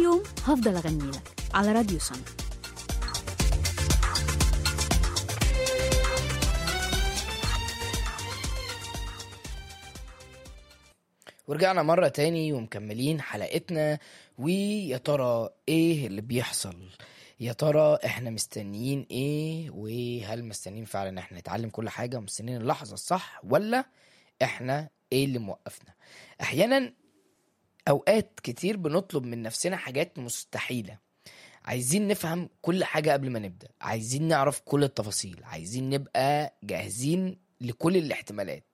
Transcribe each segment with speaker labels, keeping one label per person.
Speaker 1: يوم هفضل أغني لك على راديو سما
Speaker 2: ورجعنا مرة تاني ومكملين حلقتنا ويا ترى ايه اللي بيحصل يا ترى احنا مستنيين ايه وهل مستنيين فعلا ان احنا نتعلم كل حاجة ومستنيين اللحظة الصح ولا احنا ايه اللي موقفنا احيانا اوقات كتير بنطلب من نفسنا حاجات مستحيلة عايزين نفهم كل حاجة قبل ما نبدأ عايزين نعرف كل التفاصيل عايزين نبقى جاهزين لكل الاحتمالات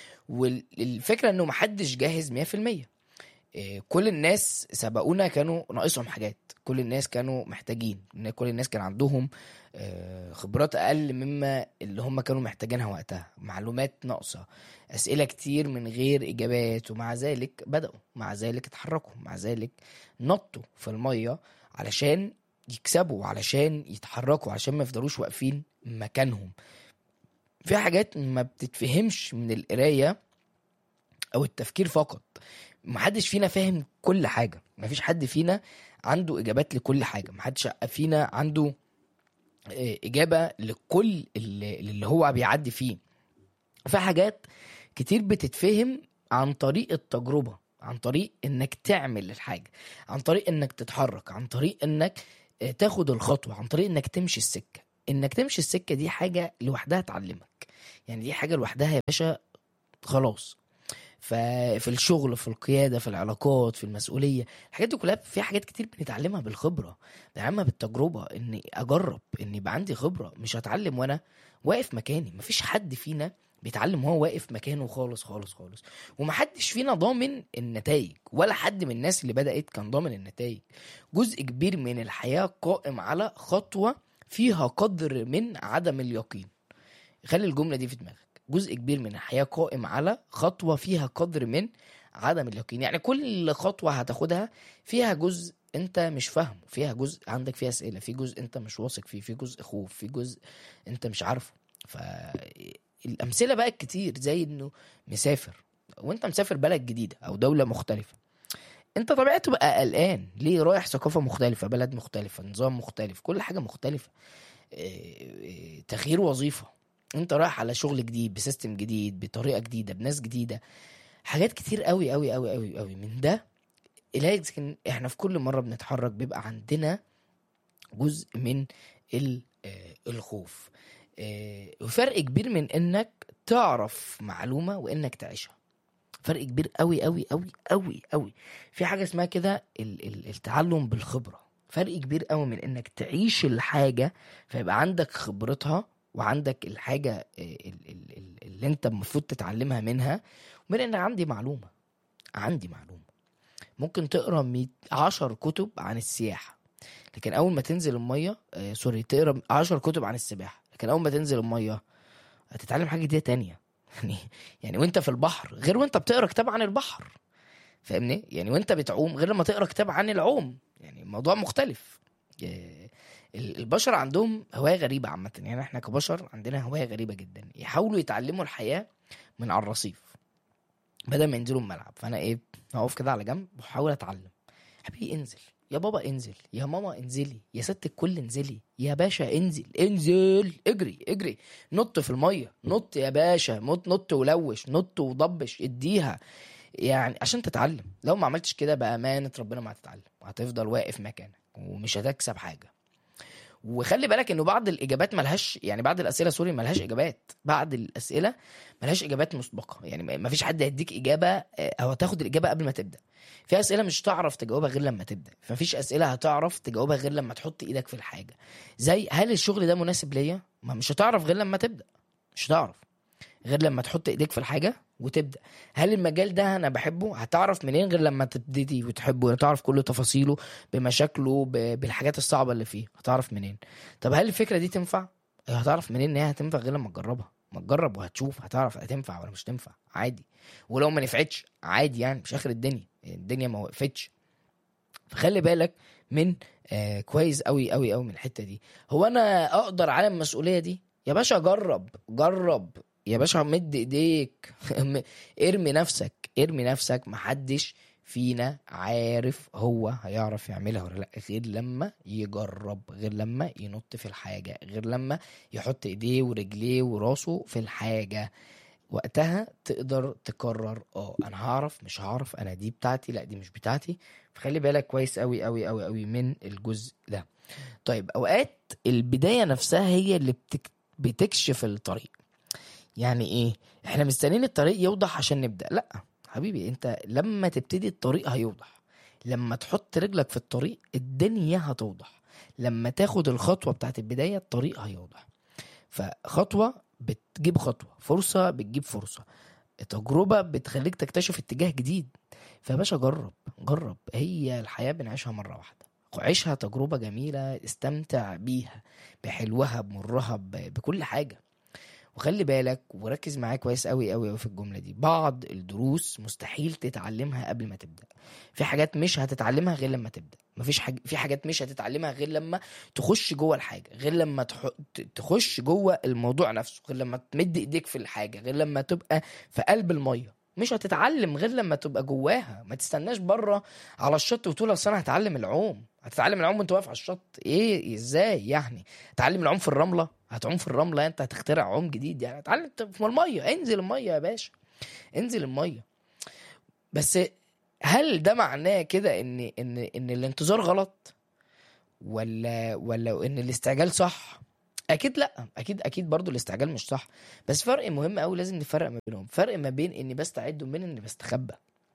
Speaker 2: والفكره انه محدش جاهز 100% إيه، كل الناس سبقونا كانوا ناقصهم حاجات كل الناس كانوا محتاجين إن كل الناس كان عندهم آه، خبرات اقل مما اللي هم كانوا محتاجينها وقتها معلومات ناقصه اسئله كتير من غير اجابات ومع ذلك بداوا مع ذلك اتحركوا مع ذلك نطوا في الميه علشان يكسبوا علشان يتحركوا عشان ما يفضلوش واقفين مكانهم في حاجات ما بتتفهمش من القرايه او التفكير فقط محدش فينا فاهم كل حاجه مفيش حد فينا عنده اجابات لكل حاجه محدش فينا عنده آه، اجابه لكل اللي اللي هو بيعدي فيه في حاجات كتير بتتفهم عن طريق التجربه عن طريق انك تعمل الحاجه عن طريق انك تتحرك عن طريق انك آه، تاخد الخطوه عن طريق انك تمشي السكه انك تمشي السكه دي حاجه لوحدها تعلمك يعني دي حاجه لوحدها يا باشا خلاص ففي الشغل في القياده في العلاقات في المسؤوليه الحاجات دي كلها في حاجات كتير بنتعلمها بالخبره بنتعلمها بالتجربه اني اجرب ان يبقى عندي خبره مش هتعلم وانا واقف مكاني مفيش حد فينا بيتعلم وهو واقف مكانه خالص خالص خالص ومحدش فينا ضامن النتائج ولا حد من الناس اللي بدأت كان ضامن النتائج جزء كبير من الحياة قائم على خطوة فيها قدر من عدم اليقين خلي الجملة دي في دماغك جزء كبير من الحياة قائم على خطوة فيها قدر من عدم اليقين يعني كل خطوة هتاخدها فيها جزء انت مش فاهمه فيها جزء عندك فيها اسئلة في جزء انت مش واثق فيه في جزء خوف في جزء انت مش عارفه فالامثلة بقى كتير زي انه مسافر وانت مسافر بلد جديدة او دولة مختلفة انت طبيعي تبقى قلقان ليه رايح ثقافة مختلفة بلد مختلفة نظام مختلف كل حاجة مختلفة إيه، إيه، تغيير وظيفة انت رايح على شغل جديد بسيستم جديد بطريقة جديدة بناس جديدة حاجات كتير قوي قوي قوي قوي قوي من ده لكن احنا في كل مرة بنتحرك بيبقى عندنا جزء من ال- آه، الخوف آه، وفرق كبير من انك تعرف معلومة وانك تعيشها فرق كبير قوي قوي قوي قوي قوي في حاجة اسمها كده ال- ال- التعلم بالخبرة فرق كبير قوي من انك تعيش الحاجة فيبقى عندك خبرتها وعندك الحاجة آه، ال- ال- ال- اللي انت المفروض تتعلمها منها ومن ان عندي معلومة عندي معلومة ممكن تقرا 100 10 كتب عن السياحة لكن اول ما تنزل المية آه سوري تقرا 10 كتب عن السباحة لكن اول ما تنزل المية هتتعلم حاجة جديدة تانية يعني يعني وانت في البحر غير وانت بتقرا كتاب عن البحر فاهمني يعني وانت بتعوم غير لما تقرا كتاب عن العوم يعني الموضوع مختلف آه، ال- البشر عندهم هواية غريبة عامة يعني احنا كبشر عندنا هواية غريبة جدا يحاولوا يتعلموا الحياة من على الرصيف بدل ما ينزلوا الملعب فانا ايه هقف كده على جنب واحاول اتعلم حبيبي انزل يا بابا انزل يا ماما انزلي يا ست الكل انزلي يا باشا انزل انزل اجري اجري نط في الميه نط يا باشا نط نط ولوش نط وضبش اديها يعني عشان تتعلم لو ما عملتش كده بامانه ربنا ما هتتعلم وهتفضل واقف مكانك ومش هتكسب حاجه وخلي بالك انه بعض الاجابات ملهاش يعني بعض الاسئله سوري ملهاش اجابات بعض الاسئله ملهاش اجابات مسبقه يعني ما فيش حد هيديك اجابه آه، او هتاخد الاجابه قبل ما تبدا في اسئله مش هتعرف تجاوبها غير لما تبدا فمفيش اسئله هتعرف تجاوبها غير لما تحط ايدك في الحاجه زي هل الشغل ده مناسب ليا ما مش هتعرف غير لما تبدا مش هتعرف غير لما تحط ايديك في الحاجه وتبدا هل المجال ده انا بحبه هتعرف منين غير لما تبتدي وتحبه وتعرف كل تفاصيله بمشاكله ب- بالحاجات الصعبه اللي فيه هتعرف منين طب هل الفكره دي تنفع هتعرف منين ان هي هتنفع غير لما تجربها ما تجرب وهتشوف هتعرف هتنفع ولا مش تنفع عادي ولو ما نفعتش عادي يعني مش اخر الدنيا الدنيا ما وقفتش فخلي بالك من آه كويس قوي قوي قوي من الحته دي هو انا اقدر على المسؤوليه دي يا باشا جرب جرب يا باشا مد ايديك ارمي نفسك ارمي نفسك محدش فينا عارف هو هيعرف يعملها ولا لا غير لما يجرب غير لما ينط في الحاجة غير لما يحط ايديه ورجليه وراسه في الحاجة وقتها تقدر تقرر اه انا هعرف مش هعرف انا دي بتاعتي لا دي مش بتاعتي فخلي بالك كويس قوي قوي قوي قوي من الجزء ده طيب اوقات البداية نفسها هي اللي بتك... بتكشف الطريق يعني ايه احنا مستنيين الطريق يوضح عشان نبدأ لا حبيبي انت لما تبتدي الطريق هيوضح لما تحط رجلك في الطريق الدنيا هتوضح لما تاخد الخطوة بتاعت البداية الطريق هيوضح فخطوة بتجيب خطوة فرصة بتجيب فرصة تجربة بتخليك تكتشف اتجاه جديد فيا باشا جرب جرب هي الحياة بنعيشها مرة واحدة عيشها تجربة جميلة استمتع بيها بحلوها بمرها ب- بكل حاجة وخلي بالك وركز معايا كويس قوي قوي قوي في الجمله دي بعض الدروس مستحيل تتعلمها قبل ما تبدا في حاجات مش هتتعلمها غير لما تبدا مفيش حاجة في حاجات مش هتتعلمها غير لما تخش جوه الحاجه غير لما تح... ت- تخش جوه الموضوع نفسه غير لما تمد ايديك في الحاجه غير لما تبقى في قلب الميه مش هتتعلم غير لما تبقى جواها ما تستناش بره على الشط وتقول اصل انا هتعلم العوم هتتعلم العوم وانت واقف على الشط ايه ازاي يعني هتعلم العوم في الرمله هتعوم في الرمله انت هتخترع عوم جديد يعني هتعلم في الميه انزل الميه يا باشا انزل الميه بس هل ده معناه كده ان ان ان الانتظار غلط ولا ولا ان الاستعجال صح اكيد لا اكيد اكيد برضو الاستعجال مش صح بس فرق مهم قوي لازم نفرق ما بينهم فرق ما بين اني بستعد وبين اني بستخبى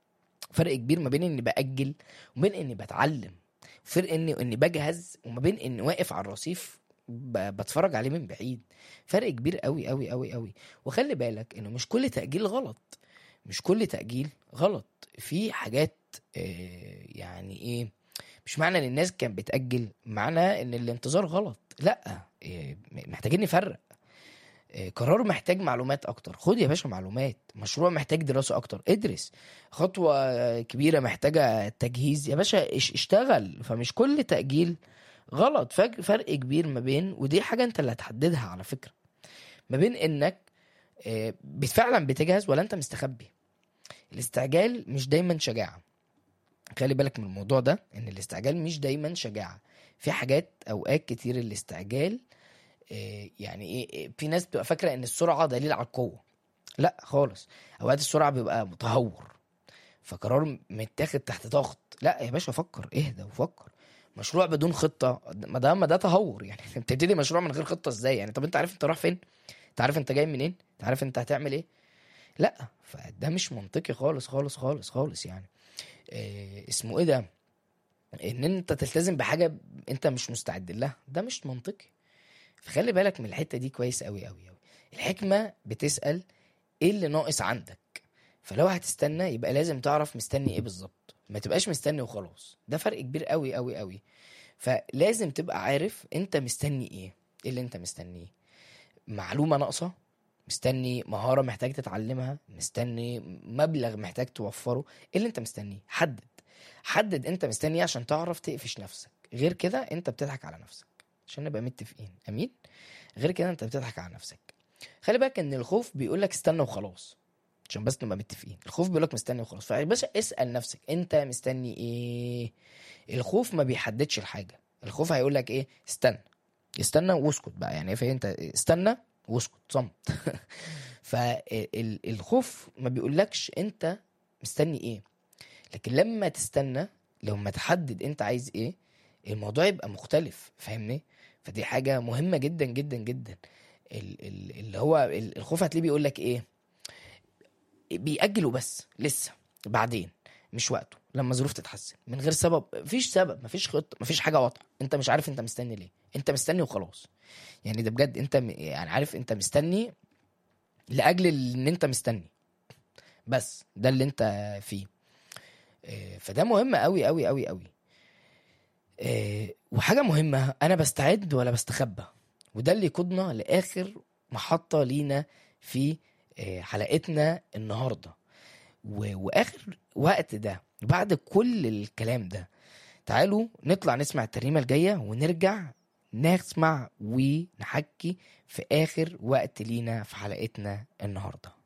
Speaker 2: فرق كبير ما بين اني باجل وبين اني بتعلم فرق اني اني بجهز وما بين اني واقف على الرصيف ب- بتفرج عليه من بعيد فرق كبير قوي قوي قوي قوي وخلي بالك انه مش كل تاجيل غلط مش كل تاجيل غلط في حاجات آه، يعني ايه مش معنى ان الناس كانت بتاجل معنى ان الانتظار غلط لا آه، محتاجين نفرق آه، قرار محتاج معلومات اكتر خد يا باشا معلومات مشروع محتاج دراسة اكتر ادرس خطوة آه، كبيرة محتاجة تجهيز يا باشا اش- اشتغل فمش كل تأجيل غلط فج- فرق كبير ما بين ودي حاجة انت اللي هتحددها على فكرة ما بين انك آه، بت- فعلا بتجهز ولا انت مستخبي الاستعجال مش دايما شجاعة خلي بالك من الموضوع ده ان الاستعجال مش دايما شجاعة في حاجات اوقات كتير الاستعجال آه، يعني ايه آه، في ناس بتبقى فاكرة ان السرعة دليل على القوة لا خالص اوقات السرعة بيبقى متهور فقرار متاخد تحت ضغط لا يا باشا فكر اهدى وفكر مشروع بدون خطه ما ده ما ده تهور يعني بتبتدي مشروع من غير خطه ازاي يعني طب انت عارف انت رايح فين انت عارف انت جاي منين انت عارف انت هتعمل ايه لا فده مش منطقي خالص خالص خالص خالص يعني إيه اسمه ايه ده ان انت تلتزم بحاجه انت مش مستعد لها ده مش منطقي فخلي بالك من الحته دي كويس قوي قوي قوي الحكمه بتسال ايه اللي ناقص عندك فلو هتستنى يبقى لازم تعرف مستني ايه بالظبط ما تبقاش مستني وخلاص ده فرق كبير قوي قوي قوي فلازم تبقى عارف انت مستني ايه ايه اللي انت مستنيه معلومة ناقصة مستني مهارة محتاج تتعلمها مستني مبلغ محتاج توفره ايه اللي انت مستنيه حدد حدد انت مستني ايه عشان تعرف تقفش نفسك غير كده انت بتضحك على نفسك عشان نبقى متفقين امين غير كده انت بتضحك على نفسك خلي بالك ان الخوف بيقول لك استنى وخلاص عشان بس نبقى متفقين الخوف بيقول لك مستني وخلاص فباشا اسال نفسك انت مستني ايه الخوف ما بيحددش الحاجه الخوف هيقول لك ايه استنى استنى واسكت بقى يعني فاهم انت استنى واسكت صمت فالخوف ما بيقولكش انت مستني ايه لكن لما تستنى لما تحدد انت عايز ايه الموضوع يبقى مختلف فاهمني فدي حاجه مهمه جدا جدا جدا ال- ال- اللي هو ال- الخوف هتلاقيه بيقول لك ايه بيأجلوا بس لسه بعدين مش وقته لما الظروف تتحسن من غير سبب مفيش سبب مفيش خطه مفيش حاجه واضحه انت مش عارف انت مستني ليه انت مستني وخلاص يعني ده بجد انت م- يعني عارف انت مستني لاجل ان انت مستني بس ده اللي انت فيه آه، فده مهم قوي قوي قوي قوي آه، وحاجه مهمه انا بستعد ولا بستخبى وده اللي يقودنا لاخر محطه لينا في آه، حلقتنا النهارده و- واخر وقت ده بعد كل الكلام ده تعالوا نطلع نسمع الترنيمه الجايه ونرجع نسمع ونحكي في اخر وقت لينا في حلقتنا النهارده